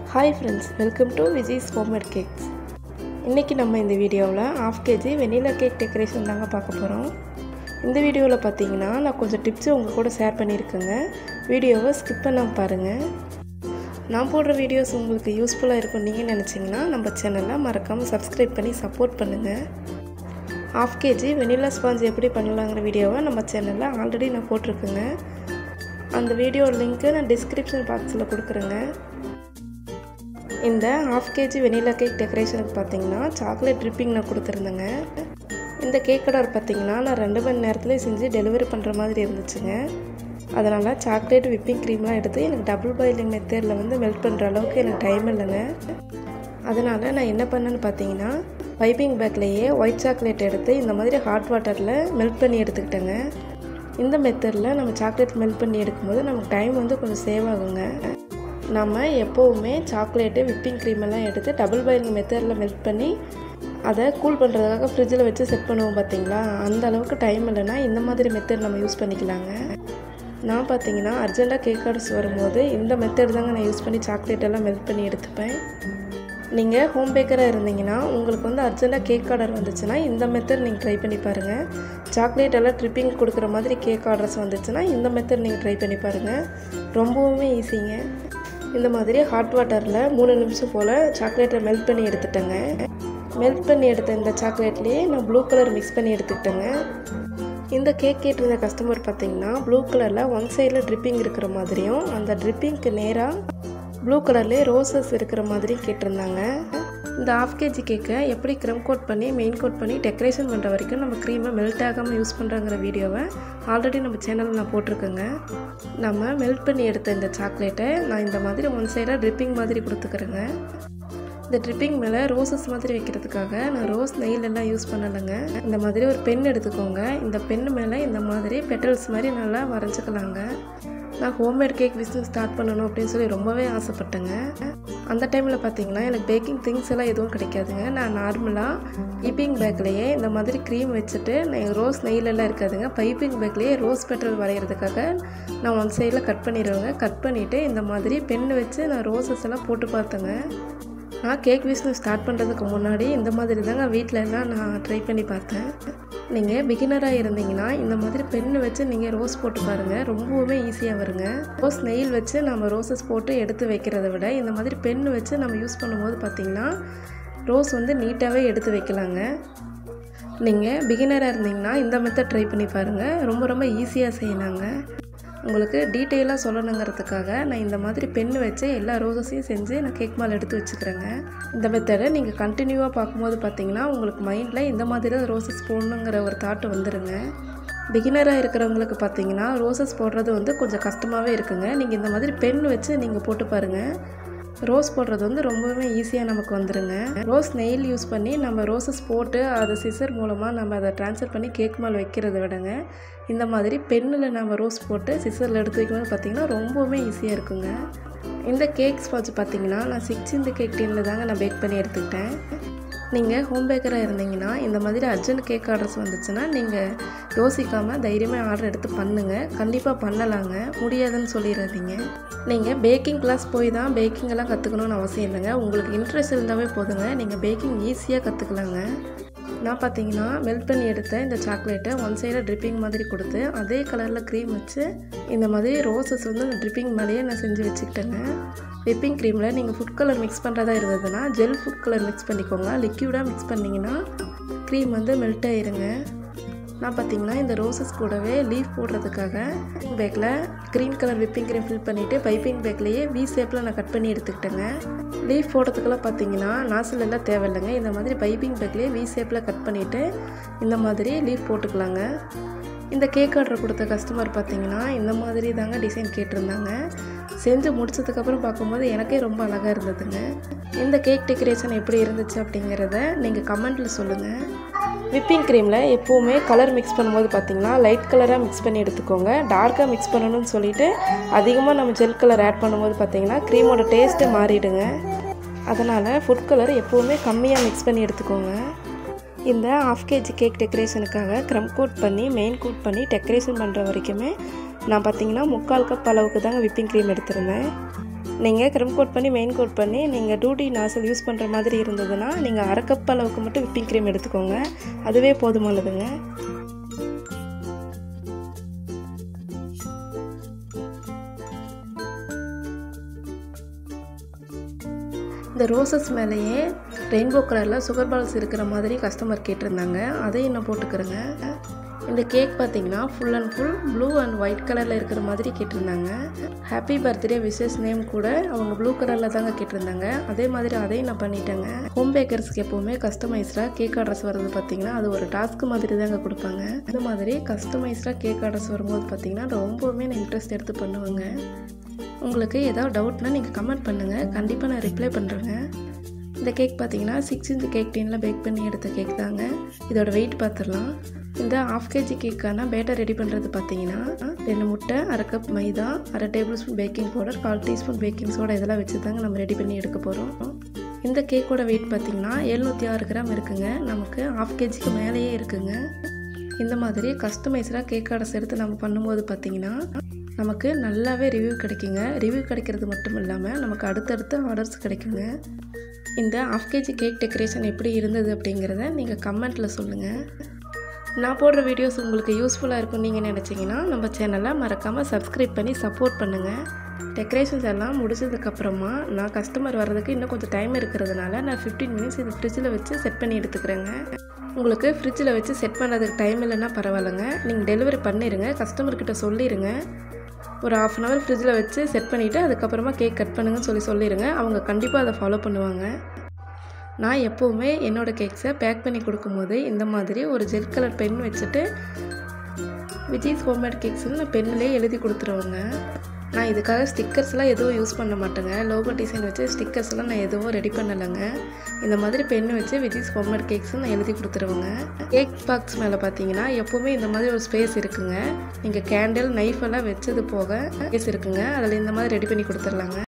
hi friends welcome to Vijay's homemade cakes இன்றைக்கி நம்ம இந்த வீடியோவில் half KG vanilla cake decoration தாங்க பார்க்க போகிறோம் இந்த வீடியோவில் பார்த்தீங்கன்னா நான் கொஞ்சம் டிப்ஸு உங்கள் கூட ஷேர் பண்ணியிருக்கேங்க வீடியோவை ஸ்கிப் பண்ணாமல் பாருங்கள் நான் போடுற வீடியோஸ் உங்களுக்கு யூஸ்ஃபுல்லாக இருக்கும் நீங்கள் நினச்சிங்கன்னா நம்ம சேனலை மறக்காமல் சப்ஸ்கிரைப் பண்ணி சப்போர்ட் பண்ணுங்கள் ஆஃப் கேஜி வெனிலா ஸ்பாஞ்ச் எப்படி பண்ணலாங்கிற வீடியோவை நம்ம சேனலில் ஆல்ரெடி நான் போட்டிருக்கேங்க அந்த வீடியோ லிங்க்கு நான் டிஸ்கிரிப்ஷன் பாக்ஸில் கொடுக்குறேங்க இந்த ஹாஃப் கேஜி வெனிலா கேக் டெக்கரேஷனுக்கு பார்த்தீங்கன்னா சாக்லேட் ட்ரிப்பிங் நான் கொடுத்துருந்தேங்க இந்த கேக் ஆர்டர் பார்த்தீங்கன்னா நான் ரெண்டு மணி நேரத்துலேயே செஞ்சு டெலிவரி பண்ணுற மாதிரி இருந்துச்சுங்க அதனால் சாக்லேட் விப்பிங் க்ரீம்லாம் எடுத்து எனக்கு டபுள் பாயிலிங் மெத்தேடில் வந்து மெல்ட் பண்ணுற அளவுக்கு எனக்கு டைம் இல்லைங்க அதனால் நான் என்ன பண்ணேன்னு பார்த்தீங்கன்னா பைப்பிங் பேக்லேயே ஒயிட் சாக்லேட் எடுத்து இந்த மாதிரி ஹாட் வாட்டரில் மெல்ட் பண்ணி எடுத்துக்கிட்டேங்க இந்த மெத்தடில் நம்ம சாக்லேட் மெல்ட் பண்ணி எடுக்கும்போது நமக்கு டைம் வந்து கொஞ்சம் சேவ் ஆகுங்க நம்ம எப்போவுமே சாக்லேட்டு விப்பிங் க்ரீம் எல்லாம் எடுத்து டபுள் பாயிலிங் மெத்தடில் மெல்ட் பண்ணி அதை கூல் பண்ணுறதுக்காக ஃப்ரிட்ஜில் வச்சு செட் பண்ணுவோம் பார்த்தீங்களா அந்த அளவுக்கு டைம் இல்லைன்னா இந்த மாதிரி மெத்தட் நம்ம யூஸ் பண்ணிக்கலாங்க நான் பார்த்தீங்கன்னா அர்ஜெண்ட்டாக கேக் ஆர்டர்ஸ் வரும்போது இந்த மெத்தட் தாங்க நான் யூஸ் பண்ணி சாக்லேட் எல்லாம் மெல்ட் பண்ணி எடுத்துப்பேன் நீங்கள் ஹோம் பேக்கராக இருந்தீங்கன்னா உங்களுக்கு வந்து அர்ஜெண்ட்டாக கேக் ஆர்டர் வந்துச்சுன்னா இந்த மெத்தட் நீங்கள் ட்ரை பண்ணி பாருங்கள் சாக்லேட் எல்லாம் ட்ரிப்பிங் கொடுக்குற மாதிரி கேக் ஆர்டர்ஸ் வந்துச்சுன்னா இந்த மெத்தட் நீங்கள் ட்ரை பண்ணி பாருங்கள் ரொம்பவுமே ஈஸிங்க இந்த மாதிரி ஹாட் வாட்டரில் மூணு நிமிஷம் போல் சாக்லேட்டை மெல்ட் பண்ணி எடுத்துட்டேங்க மெல்ட் பண்ணி எடுத்த இந்த சாக்லேட்லேயே நான் ப்ளூ கலர் மிக்ஸ் பண்ணி எடுத்துக்கிட்டேங்க இந்த கேக் கேட்டிருந்த கஸ்டமர் பார்த்தீங்கன்னா ப்ளூ கலரில் ஒன் சைடில் ட்ரிப்பிங் இருக்கிற மாதிரியும் அந்த ட்ரிப்பிங்க்கு நேராக ப்ளூ கலர்லேயே ரோசஸ் இருக்கிற மாதிரி கேட்டிருந்தாங்க இந்த ஆஃப் கேஜி கேக்கை எப்படி க்ரம் கோட் பண்ணி மெயின் கோட் பண்ணி டெக்கரேஷன் பண்ணுற வரைக்கும் நம்ம க்ரீமை மெல்ட் ஆகாமல் யூஸ் பண்ணுறங்கிற வீடியோவை ஆல்ரெடி நம்ம சேனலில் நான் போட்டிருக்கேங்க நம்ம மெல்ட் பண்ணி எடுத்த இந்த சாக்லேட்டை நான் இந்த மாதிரி ஒன் சைடாக ட்ரிப்பிங் மாதிரி கொடுத்துக்கிறேங்க இந்த ட்ரிப்பிங் மேலே ரோசஸ் மாதிரி வைக்கிறதுக்காக நான் ரோஸ் நெயில் எல்லாம் யூஸ் பண்ணலைங்க இந்த மாதிரி ஒரு பென் எடுத்துக்கோங்க இந்த பென் மேலே இந்த மாதிரி பெட்டல்ஸ் மாதிரி நல்லா வரைஞ்சிக்கலாங்க நான் ஹோம்மேட் கேக் பிஸ்னஸ் ஸ்டார்ட் பண்ணணும் அப்படின்னு சொல்லி ரொம்பவே ஆசைப்பட்டேங்க அந்த டைமில் பார்த்தீங்கன்னா எனக்கு பேக்கிங் திங்ஸ் எல்லாம் எதுவும் கிடைக்காதுங்க நான் நார்மலாக பைப்பிங் பேக்லேயே இந்த மாதிரி க்ரீம் வச்சுட்டு நான் ரோஸ் நெயிலெல்லாம் இருக்காதுங்க பைப்பிங் பேக்லேயே ரோஸ் பெட்ரல் வரைகிறதுக்காக நான் ஒன் சைடில் கட் பண்ணிடுவேங்க கட் பண்ணிவிட்டு இந்த மாதிரி பென் வச்சு நான் ரோசஸ் எல்லாம் போட்டு பார்த்தேங்க நான் கேக் பிஸ்னஸ் ஸ்டார்ட் பண்ணுறதுக்கு முன்னாடி இந்த மாதிரி தாங்க வீட்டில் எல்லாம் நான் ட்ரை பண்ணி பார்த்தேன் நீங்கள் பிகினராக இருந்தீங்கன்னா இந்த மாதிரி பென்னு வச்சு நீங்கள் ரோஸ் போட்டு பாருங்கள் ரொம்பவுமே ஈஸியாக வருங்க ரோஸ் நெயில் வச்சு நம்ம ரோசஸ் போட்டு எடுத்து வைக்கிறத விட இந்த மாதிரி பென்னு வச்சு நம்ம யூஸ் பண்ணும்போது பார்த்திங்கன்னா ரோஸ் வந்து நீட்டாகவே எடுத்து வைக்கலாங்க நீங்கள் பிகினராக இருந்தீங்கன்னா இந்த மெத்தட் ட்ரை பண்ணி பாருங்கள் ரொம்ப ரொம்ப ஈஸியாக செய்யலாங்க உங்களுக்கு டீட்டெயிலாக சொல்லணுங்கிறதுக்காக நான் இந்த மாதிரி பென்னு வச்சு எல்லா ரோசஸையும் செஞ்சு நான் கேக் மால் எடுத்து வச்சுக்கிறேங்க இந்த மெத்தடை நீங்கள் கண்டினியூவாக பார்க்கும்போது பார்த்தீங்கன்னா உங்களுக்கு மைண்டில் இந்த மாதிரி தான் ரோசஸ் போடணுங்கிற ஒரு தாட்டு வந்துடுங்க பிகினராக இருக்கிறவங்களுக்கு பார்த்தீங்கன்னா ரோசஸ் போடுறது வந்து கொஞ்சம் கஷ்டமாகவே இருக்குங்க நீங்கள் இந்த மாதிரி பென் வச்சு நீங்கள் போட்டு பாருங்கள் ரோஸ் போடுறது வந்து ரொம்பவே ஈஸியாக நமக்கு வந்துடுங்க ரோஸ் நெயில் யூஸ் பண்ணி நம்ம ரோசஸ் போட்டு அதை சிசர் மூலமாக நம்ம அதை ட்ரான்ஸ்ஃபர் பண்ணி கேக் மேல் வைக்கிறத விடங்க இந்த மாதிரி பெண்ணில் நம்ம ரோஸ் போட்டு சிசரில் எடுத்து வைக்கும்போது பார்த்திங்கன்னா ரொம்பவுமே ஈஸியாக இருக்குங்க இந்த கேக் ஸ்பாட்ச் பார்த்திங்கன்னா நான் சிக்ஸ் இந்த கேக் டீனில் தாங்க நான் பேக் பண்ணி எடுத்துக்கிட்டேன் நீங்கள் ஹோம் பேக்கராக இருந்தீங்கன்னா இந்த மாதிரி அர்ஜென்ட் கேக் ஆர்டர்ஸ் வந்துச்சுன்னா நீங்கள் யோசிக்காமல் தைரியமாக ஆர்டர் எடுத்து பண்ணுங்கள் கண்டிப்பாக பண்ணலாங்க முடியாதுன்னு சொல்லிடாதீங்க நீங்கள் பேக்கிங் கிளாஸ் போய் தான் பேக்கிங் எல்லாம் கற்றுக்கணும்னு அவசியம் இல்லைங்க உங்களுக்கு இன்ட்ரெஸ்ட் இருந்தாவே போதுங்க நீங்கள் பேக்கிங் ஈஸியாக கற்றுக்கலாங்க நான் பார்த்தீங்கன்னா மெல்ட் பண்ணி எடுத்த இந்த சாக்லேட்டை ஒன் சைடாக ட்ரிப்பிங் மாதிரி கொடுத்து அதே கலரில் க்ரீம் வச்சு இந்த மாதிரி ரோசஸ் வந்து அந்த ட்ரிப்பிங் மேலேயே நான் செஞ்சு வச்சுக்கிட்டேங்க விப்பிங் க்ரீமில் நீங்கள் ஃபுட் கலர் மிக்ஸ் பண்ணுறதா இருந்ததுன்னா ஜெல் ஃபுட் கலர் மிக்ஸ் பண்ணிக்கோங்க லிக்யூடாக மிக்ஸ் பண்ணிங்கன்னா க்ரீம் வந்து மெல்ட் ஆயிருங்க நான் பார்த்தீங்கன்னா இந்த ரோசஸ் கூடவே லீஃப் போடுறதுக்காக பேக்கில் green colour whipping cream fill பண்ணிவிட்டு பைப்பிங் பேக்லேயே வி ஷேப்பில் நான் கட் பண்ணி எடுத்துக்கிட்டேங்க லீஃப் போடுறதுக்கெல்லாம் பார்த்தீங்கன்னா நாசில் எல்லாம் தேவையில்லைங்க இந்த மாதிரி பைப்பிங் பேக்லேயே வி ஷேப்பில் கட் பண்ணிவிட்டு இந்த மாதிரி லீஃப் போட்டுக்கலாங்க இந்த கேக் ஆர்டர் கொடுத்த கஸ்டமர் பார்த்தீங்கன்னா இந்த மாதிரி தாங்க டிசைன் கேட்டிருந்தாங்க செஞ்சு முடிச்சதுக்கப்புறம் பார்க்கும்போது எனக்கே ரொம்ப அழகாக இருந்ததுங்க இந்த கேக் டெக்கரேஷன் எப்படி இருந்துச்சு அப்படிங்கிறத நீங்கள் கமெண்ட்டில் சொல்லுங்கள் விப்பிங் க்ரீமில் எப்போவுமே கலர் மிக்ஸ் பண்ணும்போது பார்த்திங்கன்னா லைட் கலராக மிக்ஸ் பண்ணி எடுத்துக்கோங்க டார்க்காக மிக்ஸ் பண்ணணும்னு சொல்லிவிட்டு அதிகமாக நம்ம ஜெல் கலர் ஆட் பண்ணும்போது பார்த்திங்கன்னா க்ரீமோட டேஸ்ட்டே மாறிடுங்க அதனால் ஃபுட் கலர் எப்போவுமே கம்மியாக மிக்ஸ் பண்ணி எடுத்துக்கோங்க இந்த ஆஃப் கேஜி கேக் டெக்கரேஷனுக்காக க்ரம் கோட் பண்ணி மெயின் கோட் பண்ணி டெக்கரேஷன் பண்ணுற வரைக்குமே நான் பார்த்தீங்கன்னா முக்கால் கப் அளவுக்கு தாங்க விப்பிங் க்ரீம் எடுத்திருந்தேன் நீங்கள் க்ரம் கோட் பண்ணி மெயின் கோட் பண்ணி நீங்கள் டூ டி நாசல் யூஸ் பண்ணுற மாதிரி இருந்ததுன்னா நீங்கள் அரை கப் அளவுக்கு மட்டும் விப்பிங் க்ரீம் எடுத்துக்கோங்க அதுவே போதுமானதுங்க இந்த ரோசஸ் மேலேயே ரெயின்போ கலரில் சுகர் பால்ஸ் இருக்கிற மாதிரி கஸ்டமர் கேட்டிருந்தாங்க அதையும் நான் போட்டுக்கிறேங்க இந்த கேக் பார்த்தீங்கன்னா full and full blue and white கலரில் இருக்கிற மாதிரி கேட்டிருந்தாங்க ஹாப்பி பர்த்டே விஷஸ் நேம் கூட அவங்க ப்ளூ கலரில் தாங்க கேட்டிருந்தாங்க அதே மாதிரி அதையும் நான் பண்ணிட்டேங்க ஹோம் பேக்கர்ஸ்க்கு எப்போவுமே கஸ்டமைஸ்டாக கேக் ஆர்டர்ஸ் வர்றது பார்த்தீங்கன்னா அது ஒரு டாஸ்க் மாதிரி தாங்க கொடுப்பாங்க அந்த மாதிரி கஸ்டமைஸ்டாக கேக் ஆர்டர்ஸ் வரும்போது பார்த்தீங்கன்னா ரொம்பவுமே நான் இன்ட்ரெஸ்ட் எடுத்து பண்ணுவேங்க உங்களுக்கு ஏதாவது டவுட்னா நீங்கள் கமெண்ட் பண்ணுங்கள் கண்டிப்பாக நான் ரிப்ளை பண்ணுறேங்க இந்த கேக் பார்த்தீங்கன்னா சிக்ஸ் இன்ச் கேக் டீனில் பேக் பண்ணி எடுத்த கேக் தாங்க இதோட வெயிட் பார்த்துடலாம் இந்த ஆஃப் கேஜி கேக்கான பேட்டர் ரெடி பண்ணுறது பார்த்தீங்கன்னா ரெண்டு முட்டை அரை கப் மைதா அரை டேபிள் ஸ்பூன் பேக்கிங் பவுடர் கால் டீஸ்பூன் பேக்கிங் சோடா இதெல்லாம் வச்சு தாங்க நம்ம ரெடி பண்ணி எடுக்க போகிறோம் இந்த கேக்கோட வெயிட் பார்த்தீங்கன்னா எழுநூற்றி ஆறு கிராம் இருக்குங்க நமக்கு ஆஃப் கேஜிக்கு மேலேயே இருக்குங்க இந்த மாதிரி கஸ்டமைஸ்டாக கேக் ஆர்டர்ஸ் எடுத்து நம்ம பண்ணும்போது பார்த்தீங்கன்னா நமக்கு நல்லாவே ரிவ்யூ கிடைக்குங்க ரிவ்யூ கிடைக்கிறது மட்டும் இல்லாமல் நமக்கு அடுத்தடுத்த ஆர்டர்ஸ் கிடைக்குங்க இந்த ஆஃப் கேஜி கேக் டெக்கரேஷன் எப்படி இருந்தது அப்படிங்கிறத நீங்கள் கமெண்ட்டில் சொல்லுங்கள் நான் போடுற வீடியோஸ் உங்களுக்கு யூஸ்ஃபுல்லாக இருக்கும்னு நீங்கள் நினச்சிங்கன்னா நம்ம சேனலை மறக்காமல் சப்ஸ்கிரைப் பண்ணி சப்போர்ட் பண்ணுங்கள் டெக்கரேஷன்ஸ் எல்லாம் முடிச்சதுக்கப்புறமா நான் கஸ்டமர் வர்றதுக்கு இன்னும் கொஞ்சம் டைம் இருக்கிறதுனால நான் ஃபிஃப்டீன் மினிட்ஸ் இது ஃப்ரிட்ஜில் வச்சு செட் பண்ணி எடுத்துக்கிறேங்க உங்களுக்கு ஃப்ரிட்ஜில் வச்சு செட் பண்ணுறதுக்கு டைம் இல்லைன்னா பரவாயில்லைங்க நீங்கள் டெலிவரி பண்ணிடுங்க கஸ்டமர்கிட்ட சொல்லிடுங்க ஒரு ஆஃப் அன் ஹவர் ஃப்ரிட்ஜில் வச்சு செட் பண்ணிவிட்டு அதுக்கப்புறமா கேக் கட் பண்ணுங்கன்னு சொல்லி சொல்லிடுங்க அவங்க கண்டிப்பாக அதை ஃபாலோ பண்ணுவாங்க நான் எப்போவுமே என்னோடய கேக்ஸை பேக் பண்ணி கொடுக்கும்போது இந்த மாதிரி ஒரு ஜெல் கலர் பென் வச்சுட்டு விஜய்ஸ் ஹோம்மேட் கேக்ஸ்னு நான் பென்னிலே எழுதி கொடுத்துருவேங்க நான் இதுக்காக ஸ்டிக்கர்ஸ்லாம் எதுவும் யூஸ் பண்ண மாட்டேங்க லோகோ டிசைன் வச்சு ஸ்டிக்கர்ஸ்லாம் நான் எதுவும் ரெடி பண்ணலைங்க இந்த மாதிரி பென் வச்சு விஜய்ஸ் ஹோம்மேட் கேக்ஸ் நான் எழுதி கொடுத்துருவேங்க கேக் பாக்ஸ் மேலே பார்த்தீங்கன்னா எப்போவுமே இந்த மாதிரி ஒரு ஸ்பேஸ் இருக்குங்க நீங்கள் கேண்டில் நைஃப் எல்லாம் வச்சது போக ஸ்பேஸ் இருக்குங்க அதில் இந்த மாதிரி ரெடி பண்ணி கொடுத்துர்லாங்க